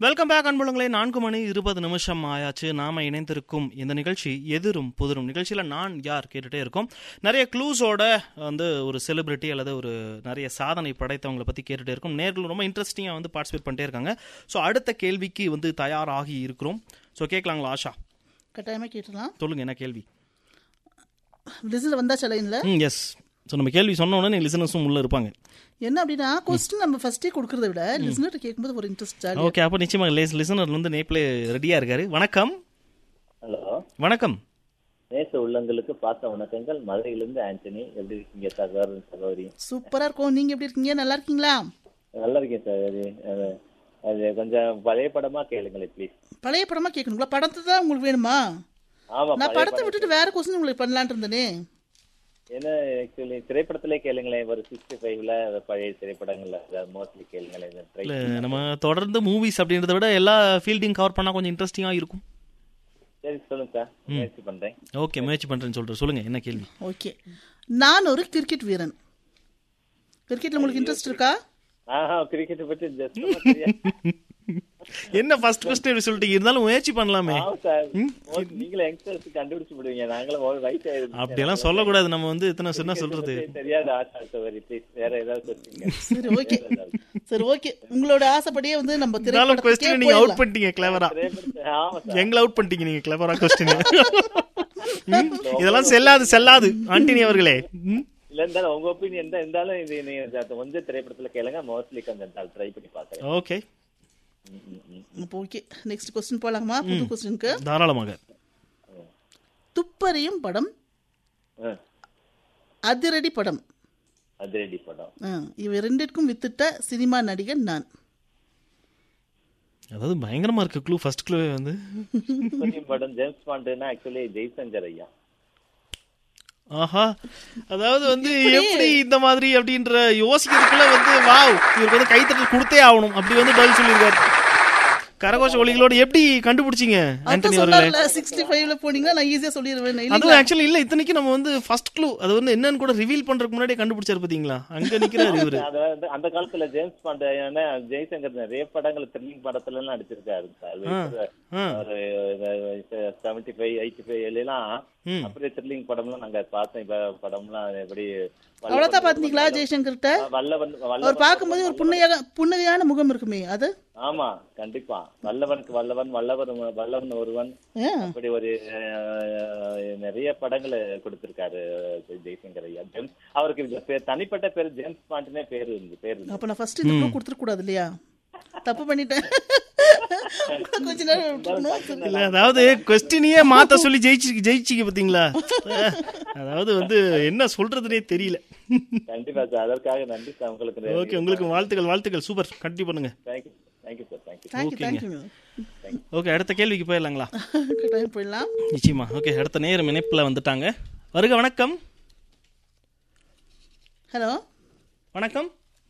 Welcome back அன்புலங்களே நான்கு மணி இருபது நிமிஷம் ஆயாச்சு நாம இணைந்திருக்கும் இந்த நிகழ்ச்சி எதிரும் புதிரும் நிகழ்ச்சியில் நான் யார் கேட்டுட்டே இருக்கோம் நிறைய க்ளூஸோட வந்து ஒரு செலிபிரிட்டி அல்லது ஒரு நிறைய சாதனை படைத்தவங்களை பற்றி கேட்டுட்டே இருக்கும் நேர்கள் ரொம்ப இன்ட்ரெஸ்டிங்காக வந்து பார்ட்டிசிபேட் பண்ணிட்டே இருக்காங்க ஸோ அடுத்த கேள்விக்கு வந்து தயாராகி இருக்கிறோம் ஸோ கேட்கலாங்களா ஆஷா கட்டாயமாக கேட்டுலாம் சொல்லுங்க என்ன கேள்வி லிஸ்டில் வந்தாச்சா லைனில் ம் எஸ் ஸோ நம்ம கேள்வி சொன்ன உடனே லிசனர்ஸும் உள்ள இருப்பாங்க என்ன அப்படின்னா கொஸ்டின் நம்ம ஃபர்ஸ்டே கொடுக்கறத விட லிஸ்னர் கேட்கும்போது ஒரு இன்ட்ரெஸ்ட் ஜாலி ஓகே அப்போ நிச்சயமாக லேஸ் லிசனர் வந்து நேப்பில் ரெடியாக இருக்காரு வணக்கம் ஹலோ வணக்கம் நேச உள்ளங்களுக்கு பார்த்த வணக்கங்கள் மதுரையிலிருந்து ஆண்டனி எப்படி இருக்கீங்க சகோதரன் சகோதரி சூப்பரா இருக்கும் நீங்க எப்படி இருக்கீங்க நல்லா இருக்கீங்களா நல்லா இருக்கேன் சகோதரி அது அது கொஞ்சம் பழைய படமா கேளுங்களேன் ப்ளீஸ் பழைய படமா கேட்கணுங்களா படத்தை தான் உங்களுக்கு வேணுமா ஆமா நான் பழைய படத்தை படம். விட்டுட்டு வேற கொஸ்டின் உங்களுக்கு பண்ணலான் இருந்தேனே ஏன்னா ஆக்சுவலி திரைப்படத்திலே கேளுங்களேன் ஒரு சிக்ஸ்டி ஃபைவ்ல பழைய திரைப்படங்கள்ல மோஸ்ட்லி கேளுங்களேன் இந்த try இல்ல நம்ம தொடர்ந்து மூவிஸ் அப்படின்றத விட எல்லா ஃபீல்டையும் கவர் பண்ணா கொஞ்சம் இன்ட்ரெஸ்டிங்கா இருக்கும் சரி சொல்லுங்க சார் முயற்சி பண்றேன் ஓகே முயற்சி பண்றேன்னு சொல்றேன் சொல்லுங்க என்ன கேள்வி ஓகே நான் ஒரு கிரிக்கெட் வீரன் கிரிக்கெட்ல உங்களுக்கு இன்ட்ரெஸ்ட் இருக்கா ஆஹா கிரிக்கெட் பத்தி ஜஸ்ட் என்ன ஃபர்ஸ்ட் கொஸ்டின் இப்படி சொல்லிட்டீங்க இருந்தாலும் முயற்சி பண்ணலாமே ஆமா சார் நீங்களும் யங்ஸ்டர்ஸ் கண்டுபிடிச்சு விடுவீங்க நாங்களும் ஒரு வயசு ஆயிடுச்சு அப்படியெல்லாம் சொல்லக்கூடாது நம்ம வந்து இத்தனை சொன்னா சொல்றது தெரியாத ஆசா சகோதரி ப்ளீஸ் வேற ஏதாவது சொல்லுங்க சரி ஓகே சரி ஓகே உங்களோட ஆசைப்படியே வந்து நம்ம இருந்தாலும் திரைப்படத்துக்கே கொஸ்டின் நீங்க அவுட் போயிடலாம். பண்ணிட்டீங்க கிளவரா திரைப்படத்தை- ஆமா சார் எங்களை அவுட் பண்ணிட்டீங்க நீங்க கிளவரா கொஸ்டின் இதெல்லாம் செல்லாது செல்லாது ஆண்டினி அவர்களே ம்? இல்ல இருந்தாலும் உங்க ஒப்பீனியன் தான் இருந்தாலும் இது நீங்க ஜா- கொஞ்சம் திரைப்படத்துல கேளுங்க மோஸ்ட்லி கொஞ்சம் ட்ரை பண்ணி பாக்குறேன் ஓகே அப்போ ஓகே நெக்ஸ்ட் கொஸ்டின் போலாமா புது கொஸ்டினுக்கு தாராளமாக துப்பறியும் படம் அதிரடி படம் அதிரடி படம் ஆ, இவை ரெண்டிற்கும் வித்திட்ட சினிமா நடிகர் நான் அதாவது பயங்கரமா இருக்கு க்ளூ ஃபர்ஸ்ட் க்ளூவே வந்து துப்பறியும் படம் ஜேம்ஸ் பாண்டுனா ஆக்சுவலி ஜெய்சங்கர் ஐயா ஆஹா அதாவது வந்து எப்படி இந்த மாதிரி அப்படின்ற யோசிக்கிறதுக்குள்ள வந்து வாவ் இவருக்கு வந்து கைத்தட்டல் கொடுத்தே ஆகணும் அப்படி வந்து பதில் சொல்லியிருக்காரு கரகோஷ ஒலிகளோட எப்படி கண்டுபிடிச்சீங்க ஆண்டனி அவர்களே சொன்னார்ல சிக்ஸ்டி ஃபைவ்ல போனீங்கன்னா நான் ஈஸியா சொல்லிடுவேன் அதுவும் இல்லைங்களா ஆக்சுவலி இல்ல இத்தனைக்கு நம்ம வந்து ஃபர்ஸ்ட் க்ளூ அது வந்து என்னன்னு கூட ரிவீல் பண்றதுக்கு முன்னாடியே கண்டுபிடிச்சாரு பாத்தீங்களா அங்க நிக்கிறாரு இவரு அதாவது அந்த காலத்துல ஜேம்ஸ் பாண்டு ஐயானா ஜெய்சங்கர் நிறைய படங்கள் த்ரில்லிங் படத்துல எல்லாம் நடிச்சிருக்காரு சார் ஆ. ஒரு செவன்டி ஃபைவ் எயிட்டி ஃபைவ் எல்லாம் ம். அப்படியே த்ரில்லிங் படம்லாம் நாங்க பார்த்தோம் இப்ப படம்லாம் எப்படி அவ்வளவுதான் பாத்தீங்களா ஜெய்சங்கர்கிட்ட வல்லவன் அவர் வல்லவன் பார்க்கும்போது ஒரு புன்னையாக புன்னகையான முகம் இருக்குமே அது ஆமா கண்டிப்பா வல்லவனுக்கு வல்லவன் வல்லவன் வல்லவன் ஒருவன் ஆ, அப்படி ஒரு அஹ், நிறைய படங்களை கொடுத்திருக்காரு ஜெய்சங்கர் ஐயா ஜேம்ஸ் அவருக்கு இந்த பேர் தனிப்பட்ட பேர் ஜேம்ஸ் பாண்ட்னே பேர் இருந்து பேர் இருந்து அப்ப நான் ஃபர்ஸ்ட் இது கொடுத்துட கூடாது இல்லையா தப்பு பண்ணிட்டேன் கொஞ்ச நேரம் விட்டுருக்கணும். இல்ல அதாவது கொஸ்டினையே மாத்த சொல்லி ஜெயிச்சு ஜெயிச்சிங்க பாத்தீங்களா அதாவது வந்து என்ன சொல்றதுனே தெரியல கண்டிப்பா சார் அதற்காக நன்றி சார் உங்களுக்கு ஓகே உங்களுக்கு வாழ்த்துக்கள் வாழ்த்துக்கள் சூப்பர் கண்டிப்பா பண்ணுங்க thank you thank you sir thank you thank you ஓகேங்க. தேங்க்யூ ஓகே அடுத்த கேள்விக்கு போயிடலாங்களா கட்டாயம் போயிடலாம் நிச்சயமா ஓகே அடுத்த நேரம் இணைப்புல வந்துட்டாங்க வருக வணக்கம் ஹலோ வணக்கம்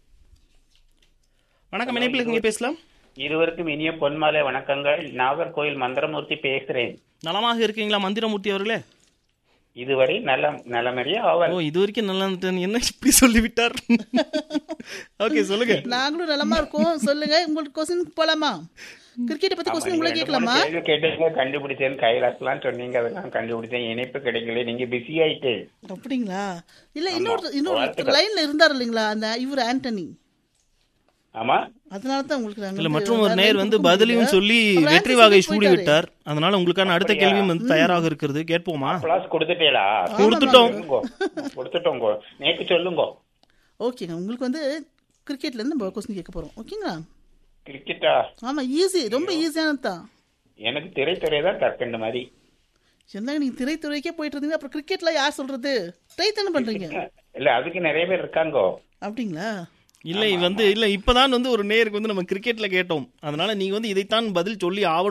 வணக்கம் இணைப்பில் இருக்கீங்க பேசலாம் இருவருக்கும் இனிய பொன்மாலை வணக்கங்கள் நாகர்கோயில் மந்திரமூர்த்தி பேசுறேன் நலமாக இருக்கீங்களா மந்திரமூர்த்தி அவர்களே இதுவரை நலம் நலமறிய ஓ அவர் இது வரைக்கும் நல்லா இருந்துட்டேன். என்ன இப்படி சொல்லிவிட்டார் ஓகே சொல்லுங்க நாங்களும் நலமா இருக்கோம் சொல்லுங்க உங்களுக்கு கொஸ்டின் போலாமா கிரிக்கெட்டை பத்தி கொஸ்டின் உங்களை கேட்கலாமா கேள்வி கேட்டீங்க கண்டுபிடிச்சேன் கைலாசலாம் சொன்னீங்க அதெல்லாம் கண்டுபிடிச்சேன் இணைப்பு கிடைக்கல நீங்க பிஸி ஆயிட்டு அப்படிங்களா இல்ல இன்னொரு இன்னொரு லைன்ல இருந்தார் இல்லைங்களா அந்த இவர் ஆண்டனி ஆமா அதனால தான் உங்களுக்கு நாங்க இல்ல வந்து மற்றும் ஒரு வேற நேர் line வந்து கொடுக்க பதிலையும் முடியல. சொல்லி அவர் வெற்றி answer வாகை சொல்லி சூடி போயிட்டாரு. விட்டார் அதனால உங்களுக்கான அடுத்த கேள்வியும் வந்து தயாராக இருக்கிறது கேட்போமா கிளாஸ் கொடுத்துட்டேளா கொடுத்துட்டோம் கொடுத்துட்டோங்க நேக்கு சொல்லுங்க ஓகேங்க உங்களுக்கு வந்து கிரிக்கெட்ல இருந்து நம்ம கொஸ்டின் கேட்க போறோம் ஓகேங்களா கிரிக்கெட்டா ஆமா ஈஸி ரொம்ப ஈஸியானது தான் எனக்கு திரைத்துறை தான் கற்கண்ட மாதிரி என்னங்க நீங்க திரைத்துறைக்கே போயிட்டு இருந்தீங்க அப்புறம் கிரிக்கெட்ல யார் சொல்றது ட்ரை தானே பண்றீங்க இல்ல அதுக்கு நிறைய பேர் இருக்காங்கோ அப்படிங்களா இல்லை வந்து இல்ல இப்பதான் வந்து ஒரு நேருக்கு வந்து நம்ம கிரிக்கெட்ல கேட்டோம் அதனால நீங்க வந்து இதைத்தான் பதில் சொல்லி ஆவணும்